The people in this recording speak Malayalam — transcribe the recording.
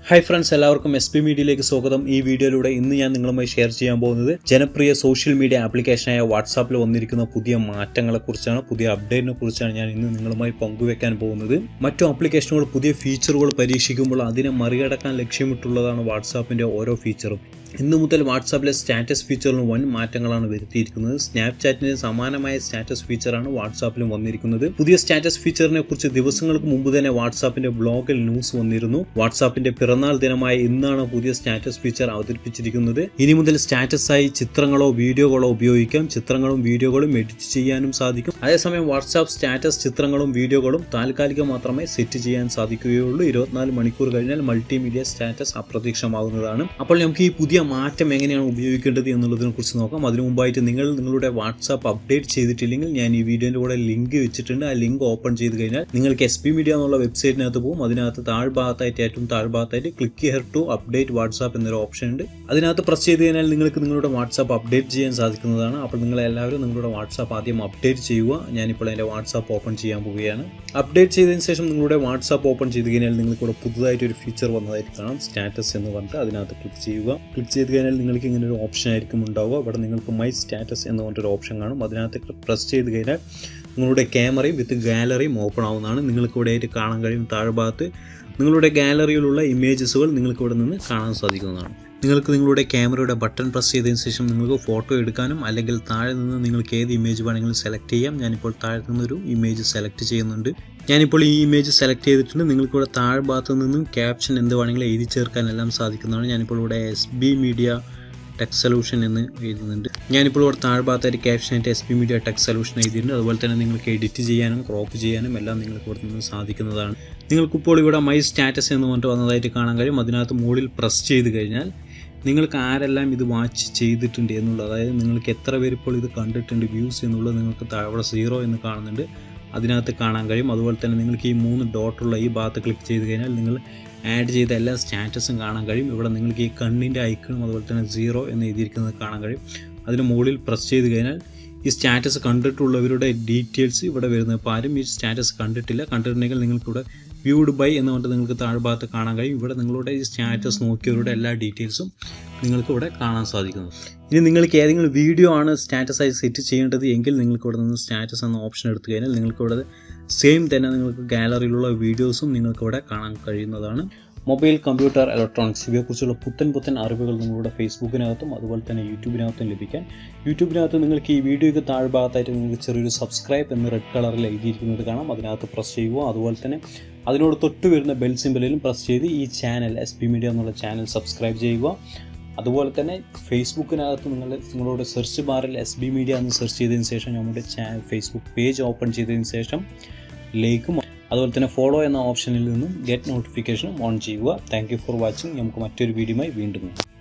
ഹായ് ഫ്രണ്ട്സ് എല്ലാവർക്കും എസ് പി മീഡിയയിലേക്ക് സ്വാഗതം ഈ വീഡിയോയിലൂടെ ഇന്ന് ഞാൻ നിങ്ങളുമായി ഷെയർ ചെയ്യാൻ പോകുന്നത് ജനപ്രിയ സോഷ്യൽ മീഡിയ ആപ്ലിക്കേഷനായ വാട്സാപ്പിൽ വന്നിരിക്കുന്ന പുതിയ മാറ്റങ്ങളെക്കുറിച്ചാണ് പുതിയ അപ്ഡേറ്റിനെ കുറിച്ചാണ് ഞാൻ ഇന്ന് നിങ്ങളുമായി പങ്കുവെക്കാൻ പോകുന്നത് മറ്റു ആപ്ലിക്കേഷനുകൾ പുതിയ ഫീച്ചറുകൾ പരീക്ഷിക്കുമ്പോൾ അതിനെ മറികടക്കാൻ ലക്ഷ്യമിട്ടുള്ളതാണ് വാട്സാപ്പിൻ്റെ ഓരോ ഫീച്ചറും ഇന്നു മുതൽ വാട്സാപ്പിലെ സ്റ്റാറ്റസ് ഫീച്ചറിന് വൻ മാറ്റങ്ങളാണ് വരുത്തിയിരിക്കുന്നത് സ്നാപ്ചാറ്റിന് സമാനമായ സ്റ്റാറ്റസ് ഫീച്ചറാണ് വാട്സാപ്പിലും വന്നിരിക്കുന്നത് പുതിയ സ്റ്റാറ്റസ് ഫീച്ചറിനെ കുറിച്ച് ദിവസങ്ങൾക്ക് മുമ്പ് തന്നെ വാട്സാപ്പിന്റെ ബ്ലോഗിൽ ന്യൂസ് വന്നിരുന്നു വാട്സാപ്പിന്റെ പിറന്നാൾ ദിനമായ ഇന്നാണ് പുതിയ സ്റ്റാറ്റസ് ഫീച്ചർ അവതരിപ്പിച്ചിരിക്കുന്നത് ഇനി മുതൽ സ്റ്റാറ്റസായി ചിത്രങ്ങളോ വീഡിയോകളോ ഉപയോഗിക്കാം ചിത്രങ്ങളും വീഡിയോകളും എഡിറ്റ് ചെയ്യാനും സാധിക്കും അതേസമയം വാട്സാപ്പ് സ്റ്റാറ്റസ് ചിത്രങ്ങളും വീഡിയോകളും താൽക്കാലികം മാത്രമേ സെറ്റ് ചെയ്യാൻ സാധിക്കുകയുള്ളൂ ഇരുപത്തിനാല് മണിക്കൂർ കഴിഞ്ഞാൽ മൾട്ടിമീഡിയ സ്റ്റാറ്റസ് അപ്രത്യക്ഷമാകുന്നതാണ് അപ്പോൾ നമുക്ക് ഈ പുതിയ മാറ്റം എങ്ങനെയാണ് ഉപയോഗിക്കേണ്ടത് എന്നുള്ളതിനെ കുറിച്ച് നോക്കാം അതിനു മുമ്പായിട്ട് നിങ്ങൾ നിങ്ങളുടെ വാട്സാപ്പ് അപ്ഡേറ്റ് ചെയ്തിട്ടില്ലെങ്കിൽ ഞാൻ ഈ വീഡിയോന്റെ കൂടെ ലിങ്ക് വെച്ചിട്ടുണ്ട് ആ ലിങ്ക് ഓപ്പൺ ചെയ്ത് കഴിഞ്ഞാൽ നിങ്ങൾക്ക് എസ് പി മീഡിയ എന്നുള്ള വെബ്സൈറ്റിനകത്ത് പോകും അതിനകത്ത് താഴ്ഭാഗത്തായിട്ട് ഏറ്റവും താഴ്ഭാഗത്തായിട്ട് click here to update WhatsApp എന്നൊരു ഓപ്ഷൻ ഉണ്ട് അതിനകത്ത് പ്രസ് ചെയ്ത് കഴിഞ്ഞാൽ നിങ്ങൾക്ക് നിങ്ങളുടെ വാട്സാപ്പ് അപ്ഡേറ്റ് ചെയ്യാൻ സാധിക്കുന്നതാണ് അപ്പോൾ നിങ്ങൾ എല്ലാവരും നിങ്ങളുടെ വാട്സാപ്പ് ആദ്യം അപ്ഡേറ്റ് ചെയ്യുക ഞാനിപ്പോൾ എൻ്റെ വാട്സാപ്പ് ഓപ്പൺ ചെയ്യാൻ പോവുകയാണ് അപ്ഡേറ്റ് ചെയ്തതിന് ശേഷം നിങ്ങളുടെ വാട്സാപ്പ് ഓപ്പൺ ചെയ്ത് കഴിഞ്ഞാൽ നിങ്ങൾക്ക് ഇവിടെ പുതുതായിട്ട് ഒരു ഫീച്ചർ വന്നതായിട്ട് കാണാം സ്റ്റാറ്റസ് എന്ന് പറഞ്ഞിട്ട് അതിനകത്ത് ക്ലിക്ക് ചെയ്യുക ക്ലിക്ക് ചെയ്ത് കഴിഞ്ഞാൽ നിങ്ങൾക്ക് ഇങ്ങനെ ഒരു ഓപ്ഷൻ ആയിരിക്കും ഉണ്ടാവുക അവിടെ നിങ്ങൾക്ക് മൈ സ്റ്റാറ്റസ് എന്ന് പറഞ്ഞിട്ടൊരു ഓപ്ഷൻ കാണും അതിനകത്ത് പ്രസ് ചെയ്ത് കഴിഞ്ഞാൽ നിങ്ങളുടെ ക്യാമറയും വിത്ത് ഗാലറിയും ഓപ്പൺ ആവുന്നതാണ് നിങ്ങൾക്ക് ഇവിടെ ആയിട്ട് കാണാൻ കഴിയും താഴ്ഭാഗത്ത് നിങ്ങളുടെ ഗാലറിയിലുള്ള ഇമേജസുകൾ നിങ്ങൾക്ക് ഇവിടെ നിന്ന് കാണാൻ സാധിക്കുന്നതാണ് നിങ്ങൾക്ക് നിങ്ങളുടെ ക്യാമറയുടെ ബട്ടൺ പ്രസ് ചെയ്തതിന് ശേഷം നിങ്ങൾക്ക് ഫോട്ടോ എടുക്കാനും അല്ലെങ്കിൽ താഴെ നിന്ന് നിങ്ങൾക്ക് ഏത് ഇമേജ് വേണമെങ്കിലും സെലക്ട് ചെയ്യാം ഞാനിപ്പോൾ താഴെ നിന്നൊരു ഇമേജ് സെലക്ട് ചെയ്യുന്നുണ്ട് ഞാനിപ്പോൾ ഈ ഇമേജ് സെലക്ട് ചെയ്തിട്ടുണ്ട് നിങ്ങൾക്ക് ഇവിടെ താഴെ ഭാഗത്ത് നിന്നും ക്യാപ്ഷൻ എന്ത് വേണമെങ്കിലും എഴുതി ചേർക്കാനെല്ലാം സാധിക്കുന്നതാണ് ഞാനിപ്പോൾ ഇവിടെ S B media tech solution എന്ന് എഴുതുന്നുണ്ട് ഞാനിപ്പോൾ ഇവിടെ താഴ്ഭാഗത്തായിട്ട് ക്യാപ്ഷനായിട്ട് S P media tech solution എഴുതിയിട്ടുണ്ട് അതുപോലെ തന്നെ നിങ്ങൾക്ക് എഡിറ്റ് ചെയ്യാനും ക്രോപ്പ് ചെയ്യാനും എല്ലാം നിങ്ങൾക്ക് ഇവിടെ നിന്ന് സാധിക്കുന്നതാണ് നിങ്ങൾക്കിപ്പോൾ ഇവിടെ മൈ സ്റ്റാറ്റസ് എന്ന് പറഞ്ഞിട്ട് വന്നതായിട്ട് കാണാൻ കഴിയും അതിനകത്ത് മുകളിൽ പ്രസ് ചെയ്ത് കഴിഞ്ഞാൽ നിങ്ങൾക്ക് ആരെല്ലാം ഇത് വാച്ച് ചെയ്തിട്ടുണ്ട് എന്നുള്ളത് അതായത് നിങ്ങൾക്ക് എത്ര പേര് ഇപ്പോൾ ഇത് കണ്ടിട്ടുണ്ട് വ്യൂസ് എന്നുള്ളത് നിങ്ങൾക്ക് താഴെ സീറോ എന്ന് കാണുന്നുണ്ട് അതിനകത്ത് കാണാൻ കഴിയും അതുപോലെ തന്നെ നിങ്ങൾക്ക് ഈ മൂന്ന് ഡോട്ടുള്ള ഈ ഭാഗത്ത് ക്ലിക്ക് ചെയ്ത് കഴിഞ്ഞാൽ നിങ്ങൾ ആഡ് ചെയ്ത എല്ലാ സ്റ്റാറ്റസും കാണാൻ കഴിയും ഇവിടെ നിങ്ങൾക്ക് ഈ കണ്ണിൻ്റെ ഐക്കണും അതുപോലെ തന്നെ സീറോ എന്ന് എഴുതിയിരിക്കുന്നത് കാണാൻ കഴിയും അതിന് മുകളിൽ പ്രസ് ചെയ്ത് കഴിഞ്ഞാൽ ഈ സ്റ്റാറ്റസ് കണ്ടിട്ടുള്ളവരുടെ ഡീറ്റെയിൽസ് ഇവിടെ വരുന്നത് അപ്പോൾ ആരും ഈ സ്റ്റാറ്റസ് കണ്ടിട്ടില്ല കണ്ടിട്ടുണ്ടെങ്കിൽ നിങ്ങൾക്കിവിടെ വ്യൂഡ് ബൈ എന്ന് പറഞ്ഞിട്ട് നിങ്ങൾക്ക് താഴ്ഭാഗത്ത് കാണാൻ കഴിയും ഇവിടെ നിങ്ങളുടെ ഈ സ്റ്റാറ്റസ് നോക്കിയവരുടെ എല്ലാ ഡീറ്റെയിൽസും നിങ്ങൾക്ക് ഇവിടെ കാണാൻ സാധിക്കുന്നു ഇനി നിങ്ങൾക്ക് ഏതെങ്കിലും വീഡിയോ ആണ് സ്റ്റാറ്റസായി സെറ്റ് ചെയ്യേണ്ടത് എങ്കിൽ നിങ്ങൾക്ക് ഇവിടെ നിന്ന് സ്റ്റാറ്റസ് എന്ന ഓപ്ഷൻ എടുത്തു കഴിഞ്ഞാൽ നിങ്ങൾക്ക് ഇവിടെ സെയിം തന്നെ നിങ്ങൾക്ക് ഗാലറിയിലുള്ള വീഡിയോസും നിങ്ങൾക്ക് ഇവിടെ കാണാൻ കഴിയുന്നതാണ് മൊബൈൽ കമ്പ്യൂട്ടർ ഇലക്ട്രോണിക്സ് ഇവയെക്കുറിച്ചുള്ള പുത്തൻ പുത്തൻ അറിവുകൾ നിങ്ങളുടെ ഫേസ്ബുക്കിനകത്തും അതുപോലെ തന്നെ യൂട്യൂബിനകത്തും ലഭിക്കാൻ യൂട്യൂബിനകത്ത് നിങ്ങൾക്ക് ഈ വീഡിയോയ്ക്ക് താഴ്ഭാഗത്തായിട്ട് നിങ്ങൾക്ക് ചെറിയൊരു സബ്സ്ക്രൈബ് എന്ന് റെഡ് കളറിൽ എഴുതിയിരിക്കുന്നത് കാണാം അതിനകത്ത് പ്രസ് ചെയ്യുക അതുപോലെ തന്നെ അതിനോട് തൊട്ട് വരുന്ന ബെൽ സിമ്പലിലും പ്രസ് ചെയ്ത് ഈ ചാനൽ എസ് പി മീഡിയ എന്നുള്ള ചാനൽ സബ്സ്ക്രൈബ് ചെയ്യുക അതുപോലെ തന്നെ ഫേസ്ബുക്കിനകത്ത് നിങ്ങൾ നിങ്ങളുടെ സെർച്ച് ബാറിൽ എസ് ബി മീഡിയ എന്ന് സെർച്ച് ചെയ്തതിന് ശേഷം നമ്മുടെ ചാനൽ ഫേസ്ബുക്ക് പേജ് ഓപ്പൺ ചെയ്തതിന് ശേഷം ലേക്കും അതുപോലെ തന്നെ ഫോളോ എന്ന ഓപ്ഷനിൽ നിന്നും ഗെറ്റ് നോട്ടിഫിക്കേഷനും ഓൺ ചെയ്യുക താങ്ക് ഫോർ വാച്ചിങ് നമുക്ക് മറ്റൊരു വീഡിയോയുമായി വീണ്ടും കാണാം